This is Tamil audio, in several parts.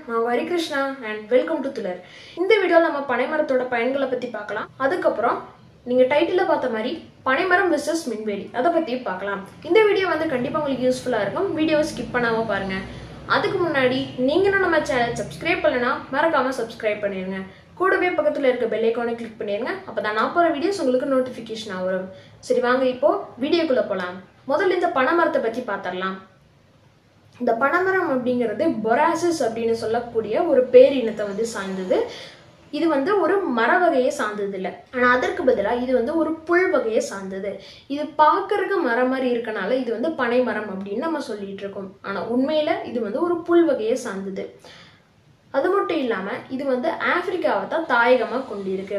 நான் ஹரிகிருஷ்ணா அண்ட் வெல்கம் டு துலர் இந்த வீடியோவில் நம்ம பனைமரத்தோட பயன்களை பற்றி பார்க்கலாம் அதுக்கப்புறம் நீங்கள் டைட்டிலில் பார்த்த மாதிரி பனைமரம் விசஸ் மின்வேலி அதை பற்றி பார்க்கலாம் இந்த வீடியோ வந்து கண்டிப்பாக உங்களுக்கு யூஸ்ஃபுல்லாக இருக்கும் வீடியோவை ஸ்கிப் பண்ணாமல் பாருங்கள் அதுக்கு முன்னாடி நீங்களும் நம்ம சேனல் சப்ஸ்கிரைப் பண்ணலனா மறக்காமல் சப்ஸ்கிரைப் பண்ணிடுங்க கூடவே பக்கத்தில் இருக்க பெல் ஐக்கானை கிளிக் பண்ணிடுங்க அப்போ தான் நான் போகிற வீடியோஸ் உங்களுக்கு நோட்டிஃபிகேஷனாக வரும் சரி வாங்க இப்போ வீடியோக்குள்ளே போகலாம் முதல்ல இந்த பனைமரத்தை பற்றி பார்த்துடலாம் இந்த பனைமரம் அப்படிங்கிறது பொராசிஸ் அப்படின்னு சொல்லக்கூடிய ஒரு பேரினத்தை வந்து சார்ந்தது இது வந்து ஒரு மர வகையை சார்ந்தது இல்லை ஆனால் அதற்கு பதிலாக இது வந்து ஒரு புல் வகையை சார்ந்தது இது பார்க்கறதுக்கு மரம் மாதிரி இருக்கனால இது வந்து பனை மரம் அப்படின்னு நம்ம சொல்லிட்டு இருக்கோம் ஆனால் உண்மையில் இது வந்து ஒரு புல் வகையை சார்ந்தது அது மட்டும் இல்லாமல் இது வந்து ஆப்பிரிக்காவை தான் தாயகமாக கொண்டிருக்கு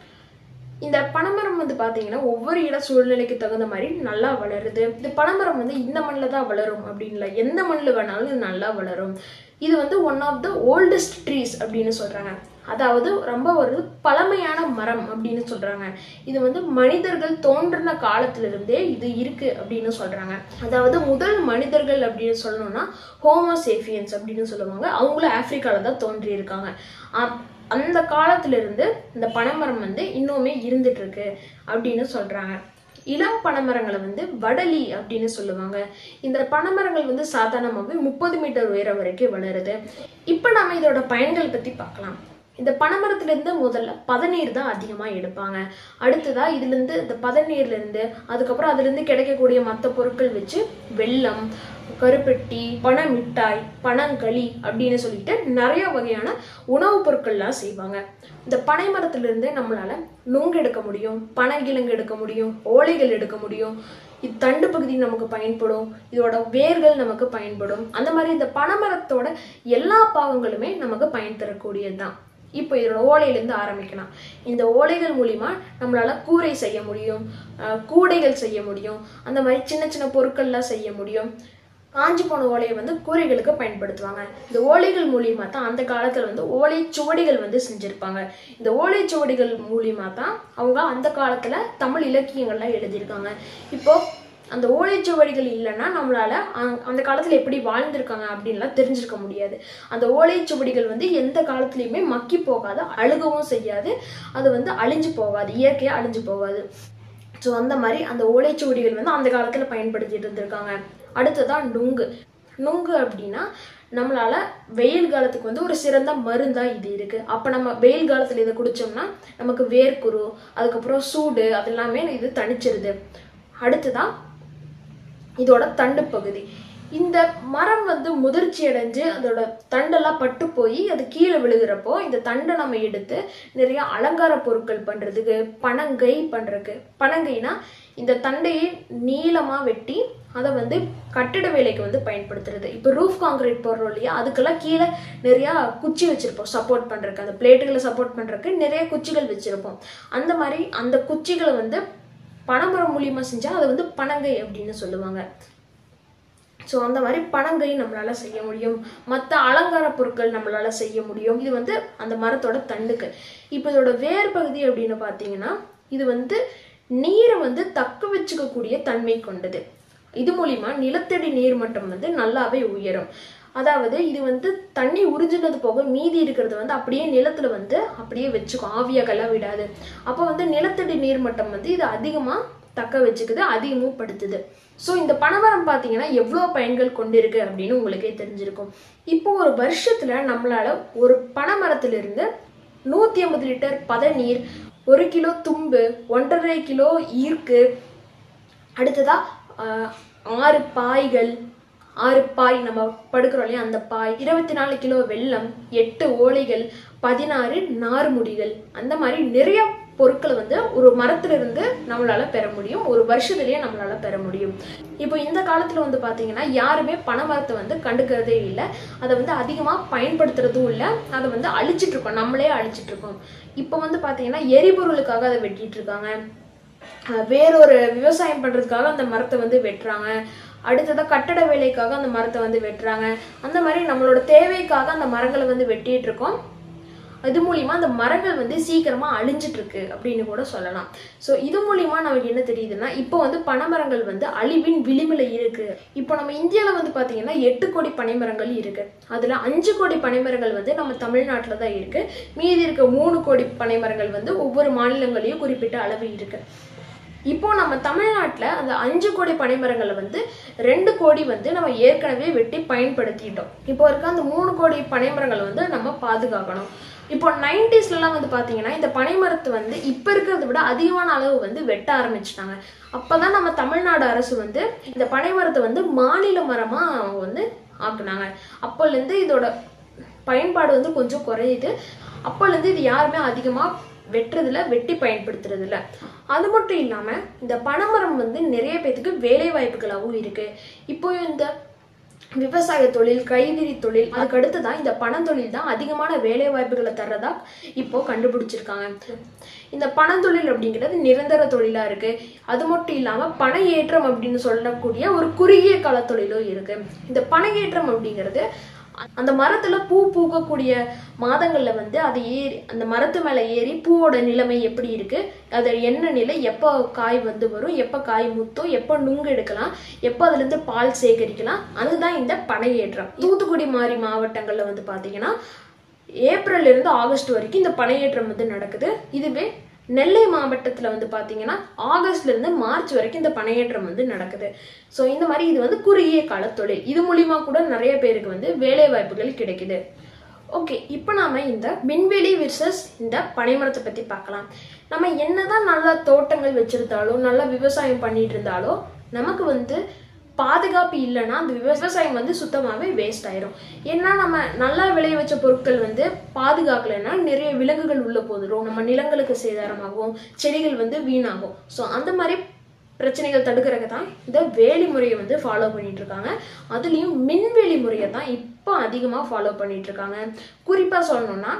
இந்த பனைமரம் வந்து பார்த்தீங்கன்னா ஒவ்வொரு இட சூழ்நிலைக்கு தகுந்த மாதிரி நல்லா வளருது இந்த பனைமரம் வந்து இந்த மண்ணில் தான் வளரும் அப்படின்னு இல்லை எந்த மண்ணில் வேணாலும் இது நல்லா வளரும் இது வந்து one of the oldest trees அப்படின்னு சொல்கிறாங்க அதாவது ரொம்ப ஒரு பழமையான மரம் அப்படின்னு சொல்கிறாங்க இது வந்து மனிதர்கள் தோன்றின காலத்திலிருந்தே இது இருக்குது அப்படின்னு சொல்கிறாங்க அதாவது முதல் மனிதர்கள் அப்படின்னு சொல்லணும்னா ஹோமோசேஃபியன்ஸ் அப்படின்னு சொல்லுவாங்க அவங்களும் ஆப்பிரிக்காவில் தான் தோன்றியிருக்காங்க அப்- அந்த காலத்திலிருந்து இந்த பனைமரம் வந்து இன்னுமே இருந்துட்டு இருக்கு அப்படின்னு சொல்றாங்க இளம் பனைமரங்களை வந்து வடலி அப்படின்னு சொல்லுவாங்க இந்த பனைமரங்கள் வந்து சாதாரணமாகவே முப்பது மீட்டர் உயரம் வரைக்கும் வளருது இப்போ நாம இதோட பயன்கள் பற்றி பார்க்கலாம் இந்த பனைமரத்துலேருந்து முதல்ல பதநீர் தான் அதிகமாக எடுப்பாங்க அடுத்ததா இதுலேருந்து இந்த பதநீர்லேருந்து அதுக்கப்புறம் அதுலேருந்து கிடைக்கக்கூடிய மற்ற பொருட்கள் வச்சு வெல்லம் கருப்பெட்டி பனை மிட்டாய் பனங்களி அப்படின்னு சொல்லிட்டு நிறைய வகையான உணவுப் பொருட்கள்லாம் செய்வாங்க இந்த பனை மரத்திலிருந்து நம்மளால நுங்கு எடுக்க முடியும் பனங்கிழங்கு எடுக்க முடியும் ஓலைகள் எடுக்க முடியும் இது தண்டு பகுதி நமக்கு பயன்படும் இதோட வேர்கள் நமக்கு பயன்படும் அந்த மாதிரி இந்த பனைமரத்தோட எல்லா பாகங்களுமே நமக்கு பயன் தரக்கூடியது தான் இப்போ இதோட ஓலையிலேருந்து ஆரம்பிக்கலாம் இந்த ஓலைகள் மூலிமா நம்மளால கூரை செய்ய முடியும் அஹ் கூடைகள் செய்ய முடியும் அந்த மாதிரி சின்ன சின்ன பொருட்கள்லாம் செய்ய முடியும் காஞ்சி போன ஓலையை வந்து கூரைகளுக்கு பயன்படுத்துவாங்க இந்த ஓலைகள் மூலியமா தான் அந்த காலத்துல வந்து ஓலை சுவடிகள் வந்து செஞ்சிருப்பாங்க இந்த ஓலை சுவடிகள் மூலியமா தான் அவங்க அந்த காலத்துல தமிழ் இலக்கியங்கள்லாம் எழுதியிருக்காங்க இப்போ அந்த ஓலைச்சுவடிகள் இல்லைன்னா நம்மளால அ- அந்த காலத்துல எப்படி வாழ்ந்திருக்காங்க அப்படின்லாம் தெரிஞ்சிருக்க முடியாது அந்த ஓலைச்சுவடிகள் வந்து எந்த காலத்துலயுமே மக்கி போகாது அழுகவும் செய்யாது அது வந்து அழிஞ்சு போகாது இயற்கையா அழிஞ்சு போகாது ஸோ அந்த மாதிரி அந்த ஓலைச்சுவடிகள் வந்து அந்த காலத்தில் பயன்படுத்திட்டு இருந்திருக்காங்க அடுத்ததான் நுங்கு நுங்கு அப்படின்னா நம்மளால வெயில் காலத்துக்கு வந்து ஒரு சிறந்த மருந்தா இது இருக்கு அப்போ நம்ம வெயில் காலத்தில் இதை குடிச்சோம்னா நமக்கு வேர்க்குரு அதுக்கப்புறம் சூடு அதெல்லாமே இது தணிச்சிருது அடுத்ததான் இதோட தண்டு பகுதி இந்த மரம் வந்து முதிர்ச்சி அடைஞ்சு அதோட தண்டெல்லாம் பட்டு போய் அது கீழே விழுகிறப்போ இந்த தண்டை நம்ம எடுத்து நிறைய அலங்கார பொருட்கள் பண்ணுறதுக்கு பனங்கை பண்ணுறதுக்கு பனங்கைனா இந்த தண்டையை நீளமாக வெட்டி அதை வந்து கட்டிட வேலைக்கு வந்து பயன்படுத்துறது இப்போ ரூஃப் காங்கிரீட் போடுறோம் இல்லையா அதுக்கெல்லாம் கீழே நிறையா குச்சி வச்சுருப்போம் சப்போர்ட் பண்ணுறதுக்கு அந்த பிளேட்டுகளை சப்போர்ட் பண்ணுறதுக்கு நிறைய குச்சிகள் வச்சுருப்போம் அந்த மாதிரி அந்த குச்சிகளை வந்து பனைமரம் மூலியமா செஞ்சா அதை வந்து பனங்கை அப்படின்னு சொல்லுவாங்க ஸோ அந்த மாதிரி பனங்கை நம்மளால செய்ய முடியும் மற்ற அலங்கார பொருட்கள் நம்மளால செய்ய முடியும் இது வந்து அந்த மரத்தோட தண்டுக்கு இப்போ இதோட வேர் பகுதி அப்படின்னு பார்த்தீங்கன்னா இது வந்து நீரை வந்து தக்க வச்சுக்கக்கூடிய தன்மை கொண்டது இது மூலியமா நிலத்தடி நீர்மட்டம் வந்து நல்லாவே உயரும் அதாவது இது வந்து தண்ணி உறிஞ்சினது போக மீதி இருக்கிறது வந்து அப்படியே நிலத்துல வந்து அப்படியே வச்சுக்கும் ஆவியாகலாம் விடாது அப்போ வந்து நிலத்தடி நீர்மட்டம் வந்து இது அதிகமாக தக்க வச்சுக்குது அதிகமும் படுத்துது ஸோ இந்த பனைமரம் பார்த்தீங்கன்னா எவ்வளோ பயன்கள் கொண்டிருக்கு அப்படின்னு உங்களுக்கே தெரிஞ்சிருக்கும் இப்போ ஒரு வருஷத்துல நம்மளால ஒரு பனைமரத்திலிருந்து நூற்றி ஐம்பது லிட்டர் பதநீர் ஒரு கிலோ தும்பு ஒன்றரை கிலோ ஈர்க்கு அடுத்ததா ஆஹ், ஆறு பாய்கள் ஆறு பாய் நம்ம படுக்கிறோம் இல்லையா அந்த பாய் இருபத்தி நாலு கிலோ வெல்லம் எட்டு ஓலைகள் பதினாறு நார்முடிகள் அந்த மாதிரி நிறைய பொருட்களை வந்து ஒரு மரத்திலிருந்து நம்மளால பெற முடியும் ஒரு வருஷத்துலயே நம்மளால பெற முடியும் இப்போ இந்த காலத்துல வந்து பாத்தீங்கன்னா யாருமே பனை மரத்தை வந்து கண்டுக்கிறதே இல்லை அதை வந்து அதிகமா பயன்படுத்துறதும் இல்லை அதை வந்து அழிச்சிட்டு இருக்கோம் நம்மளே அழிச்சிட்டு இருக்கோம் இப்போ வந்து பாத்தீங்கன்னா எரிபொருளுக்காக அதை வெட்டிட்டு இருக்காங்க அஹ் வேறொரு விவசாயம் பண்றதுக்காக அந்த மரத்தை வந்து வெட்டுறாங்க அடுத்ததா கட்டட வேலைக்காக அந்த மரத்தை வந்து வெட்டுறாங்க அந்த மாதிரி நம்மளோட தேவைக்காக அந்த மரங்களை வந்து வெட்டிட்டு இருக்கோம் இது மூலியமா அந்த மரங்கள் வந்து சீக்கிரமா அழிஞ்சிட்டு இருக்கு அப்படின்னு கூட சொல்லலாம் ஸோ இது மூலியமா நமக்கு என்ன தெரியுதுன்னா இப்போ வந்து பனைமரங்கள் வந்து அழிவின் விளிம்புல இருக்கு இப்போ நம்ம இந்தியாவில் வந்து பார்த்தீங்கன்னா எட்டு கோடி பனைமரங்கள் இருக்கு அதுல அஞ்சு கோடி பனைமரங்கள் வந்து நம்ம தமிழ்நாட்டில் தான் இருக்கு மீதி இருக்க மூணு கோடி பனைமரங்கள் வந்து ஒவ்வொரு மாநிலங்களையும் குறிப்பிட்ட அளவு இருக்கு இப்போ நம்ம தமிழ்நாட்டில் அந்த அஞ்சு கோடி பனைமரங்களை வந்து ரெண்டு கோடி வந்து நம்ம ஏற்கனவே வெட்டி பயன்படுத்திட்டோம் இப்போ இருக்க அந்த மூணு கோடி பனைமரங்களை வந்து நம்ம பாதுகாக்கணும் இப்போ நைன்டிஸ்லலாம் வந்து பார்த்தீங்கன்னா இந்த பனைமரத்தை வந்து இப்போ இருக்கிறத விட அதிகமான அளவு வந்து வெட்ட ஆரம்பிச்சிட்டாங்க அப்போ தான் நம்ம தமிழ்நாடு அரசு வந்து இந்த பனைமரத்தை வந்து மாநில மரமாக அவங்க வந்து ஆக்குனாங்க அப்போலேருந்து இதோட பயன்பாடு வந்து கொஞ்சம் குறையுது அப்போலேருந்து இது யாருமே அதிகமாக வெட்டுறதுல வெட்டி பயன்படுத்துறதில்ல அது மட்டும் இல்லாமல் இந்த பனைமரம் வந்து நிறைய பேத்துக்கு வேலை வாய்ப்புகளாகவும் இருக்கு இப்போ இந்த விவசாய தொழில் கைவிரி தொழில் அதுக்கு அடுத்து தான் இந்த பணத்தொழில் தான் அதிகமான வேலை வாய்ப்புகளை தர்றதா இப்போ கண்டுபிடிச்சிருக்காங்க இந்த பணத்தொழில் அப்படிங்கிறது நிரந்தர தொழிலா இருக்கு அது மட்டும் இல்லாம பண ஏற்றம் அப்படின்னு சொல்லக்கூடிய ஒரு குறுகிய கால தொழிலும் இருக்கு இந்த பண ஏற்றம் அப்படிங்கிறது அந்த மரத்துல பூ பூக்கக்கூடிய மாதங்கள்ல வந்து அது ஏறி அந்த மரத்து மேல ஏறி பூவோட நிலைமை எப்படி இருக்கு அது என்ன நிலை எப்போ காய் வந்து வரும் எப்போ காய் முத்தும் எப்போ நுங்கு எடுக்கலாம் எப்போ அதுல இருந்து பால் சேகரிக்கலாம் அதுதான் இந்த பனையேற்றம் தூத்துக்குடி மாதிரி மாவட்டங்கள்ல வந்து பாத்தீங்கன்னா ஏப்ரல்ல இருந்து ஆகஸ்ட் வரைக்கும் இந்த பனையேற்றம் வந்து நடக்குது இதுவே நெல்லை மாவட்டத்தில் வந்து பார்த்தீங்கன்னா ஆகஸ்ட்ல இருந்து மார்ச் வரைக்கும் இந்த பனையேற்றம் வந்து நடக்குது ஸோ இந்த மாதிரி இது வந்து குறுகிய கால தொழில் இது மூலியமா கூட நிறைய பேருக்கு வந்து வேலை வாய்ப்புகள் கிடைக்குது ஓகே இப்போ நாம இந்த மின்வெளி விர்சஸ் இந்த பனைமரத்தை பற்றி பார்க்கலாம் நம்ம என்னதான் நல்லா தோட்டங்கள் வச்சிருந்தாலும் நல்லா விவசாயம் பண்ணிட்டு இருந்தாலும் நமக்கு வந்து பாதுகாப்பு இல்லைன்னா அந்த விவசாயம் வந்து சுத்தமாகவே வேஸ்ட் ஆயிரும் ஏன்னா நம்ம நல்லா விளைய வச்ச பொருட்கள் வந்து பாதுகாக்கலைன்னா நிறைய விலங்குகள் உள்ள போதுரும் நம்ம நிலங்களுக்கு சேதாரமாகும் செடிகள் வந்து வீணாகும் ஸோ அந்த மாதிரி பிரச்சனைகள் தடுக்கிறதுக்கு தான் இந்த வேலி முறையை வந்து ஃபாலோ பண்ணிட்டு இருக்காங்க அதுலேயும் மின்வேலி முறையை தான் இப்போ அதிகமாக ஃபாலோ பண்ணிட்டு இருக்காங்க குறிப்பாக சொல்லணும்னா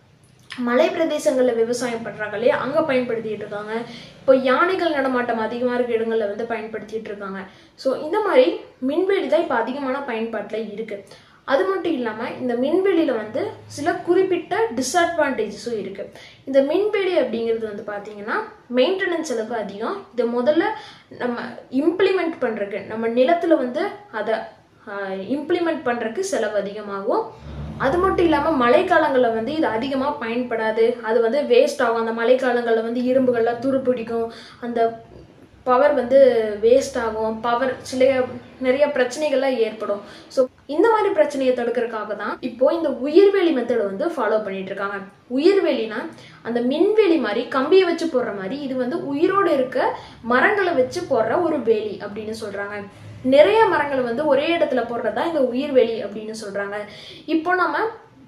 மலை பிரதேசங்களில் விவசாயம் பண்ணுறாங்க இல்லையா அங்கே பயன்படுத்திட்டு இருக்காங்க இப்போ யானைகள் நடமாட்டம் அதிகமாக இருக்க இடங்களில் வந்து பயன்படுத்திட்டு இருக்காங்க ஸோ இந்த மாதிரி மின்வெளி தான் இப்போ அதிகமான பயன்பாட்டில் இருக்குது அது மட்டும் இல்லாமல் இந்த மின்வெளியில் வந்து சில குறிப்பிட்ட டிஸ்அட்வான்டேஜஸும் இருக்குது இந்த மின்வெளி அப்படிங்கிறது வந்து பார்த்தீங்கன்னா மெயின்டெனன்ஸ் செலவு அதிகம் இதை முதல்ல நம்ம இம்ப்ளிமெண்ட் பண்ணுறதுக்கு நம்ம நிலத்தில் வந்து அதை இம்ப்ளிமெண்ட் பண்ணுறதுக்கு செலவு அதிகமாகும் அது மட்டும் இல்லாமல் மழைக்காலங்களில் வந்து இது அதிகமாக பயன்படாது அது வந்து வேஸ்ட் ஆகும் அந்த மழைக்காலங்களில் வந்து இரும்புகள்லாம் துருப்பிடிக்கும் அந்த பவர் வந்து வேஸ்ட் ஆகும் பவர் சில நிறைய பிரச்சனைகள்லாம் ஏற்படும் ஸோ இந்த மாதிரி பிரச்சனையை தடுக்கிறதுக்காக தான் இப்போ இந்த உயிர்வேலி மெத்தடை வந்து ஃபாலோ பண்ணிட்டு இருக்காங்க உயிர்வேலினா அந்த மின்வேலி மாதிரி கம்பியை வச்சு போடுற மாதிரி இது வந்து உயிரோடு இருக்க மரங்களை வச்சு போடுற ஒரு வேலி அப்படின்னு சொல்றாங்க நிறைய மரங்கள் வந்து ஒரே இடத்துல போடுறதா இந்த உயிர்வேலி அப்படின்னு சொல்றாங்க இப்போ நம்ம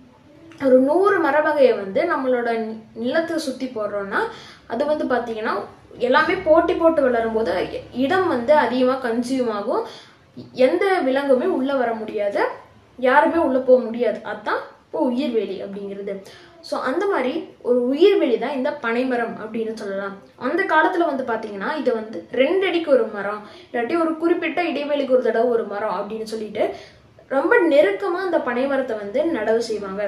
ஒரு நூறு மர வகையை வந்து நம்மளோட நி- நிலத்தை சுற்றி போடுறோம்னா அது வந்து பார்த்தீங்கன்னா எல்லாமே போட்டி போட்டு வளரும்போது இ- இடம் வந்து அதிகமாக கன்சியூம் ஆகும் எந்த விலங்குமே உள்ளே வர முடியாது யாருமே உள்ளே போக முடியாது அதுதான் இப்போ உயிர்வேலி அப்படிங்கிறது ஸோ அந்த மாதிரி ஒரு உயிர்வெளி தான் இந்த பனைமரம் அப்படின்னு சொல்லலாம் அந்த காலத்தில் வந்து பார்த்தீங்கன்னா இதை வந்து ரெண்டு அடிக்கு ஒரு மரம் இல்லாட்டி ஒரு குறிப்பிட்ட இடைவெளிக்கு ஒரு தடவை ஒரு மரம் அப்படின்னு சொல்லிட்டு ரொம்ப நெருக்கமாக அந்த பனைமரத்தை வந்து நடவு செய்வாங்க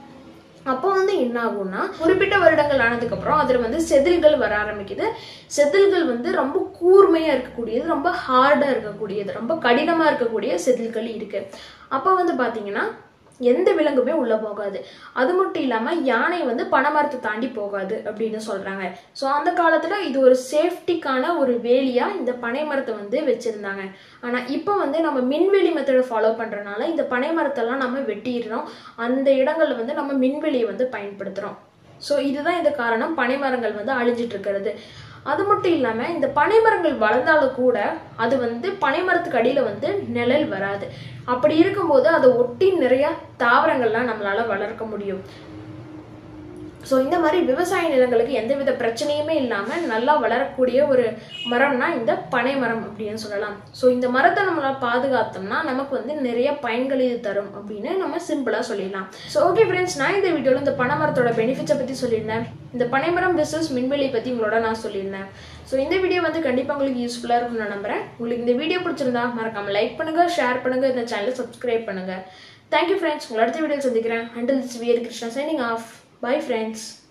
அப்போ வந்து என்ன ஆகும்னா குறிப்பிட்ட வருடங்கள் ஆனதுக்கு அப்புறம் அதுல வந்து செதில்கள் வர ஆரம்பிக்குது செதில்கள் வந்து ரொம்ப கூர்மையா இருக்கக்கூடியது ரொம்ப ஹார்டா இருக்கக்கூடியது ரொம்ப கடினமா இருக்கக்கூடிய செதில்கள் இருக்கு அப்போ வந்து பாத்தீங்கன்னா எந்த விலங்குமே உள்ள போகாது அது மட்டும் இல்லாம யானை வந்து பனைமரத்தை தாண்டி போகாது அப்படின்னு சொல்றாங்க ஸோ அந்த காலத்துல இது ஒரு சேஃப்டிக்கான ஒரு வேலியா இந்த பனை மரத்தை வந்து வச்சிருந்தாங்க ஆனா இப்போ வந்து நம்ம மின்வெளி மெத்தடை ஃபாலோ பண்றதுனால இந்த பனை மரத்தெல்லாம் நம்ம வெட்டிடுறோம் அந்த இடங்கள்ல வந்து நம்ம மின்வெளியை வந்து பயன்படுத்துறோம் ஸோ இதுதான் இந்த காரணம் பனைமரங்கள் வந்து அழிஞ்சிட்டு இருக்கிறது அது மட்டும் இல்லாம இந்த பனைமரங்கள் வளர்ந்தாலும் கூட அது வந்து பனைமரத்துக்கு அடியில வந்து நிழல் வராது அப்படி இருக்கும்போது அதை ஒட்டி நிறைய தாவரங்கள்லாம் நம்மளால வளர்க்க முடியும் ஸோ இந்த மாதிரி விவசாய நிலங்களுக்கு எந்தவித பிரச்சனையுமே இல்லாமல் நல்லா வளரக்கூடிய ஒரு மரம்னா இந்த பனை மரம் அப்படின்னு சொல்லலாம் ஸோ இந்த மரத்தை நம்மளால் பாதுகாத்தோம்னா நமக்கு வந்து நிறைய பயன்கள் இது தரும் அப்படின்னு நம்ம சிம்பிளாக சொல்லிடலாம் ஸோ ஓகே ஃப்ரெண்ட்ஸ் நான் இந்த வீடியோவில் இந்த பனை மரத்தோட பெனிஃபிட்ஸை பற்றி சொல்லியிருந்தேன் இந்த பனைமரம் பிஸ்னஸ் மின்வெளி பற்றி உங்களோட நான் சொல்லியிருந்தேன் ஸோ இந்த வீடியோ வந்து கண்டிப்பாக உங்களுக்கு யூஸ்ஃபுல்லாக இருக்கும்னு நான் நம்புறேன் உங்களுக்கு இந்த வீடியோ பிடிச்சிருந்தா மறக்காம லைக் பண்ணுங்க ஷேர் பண்ணுங்க இந்த சேனலை சப்ஸ்கிரைப் பண்ணுங்க தேங்க்யூ ஃப்ரெண்ட்ஸ் உங்களை அடுத்த வீடியோ சந்திக்கிறேன் until this we're Krishna signing off bye friends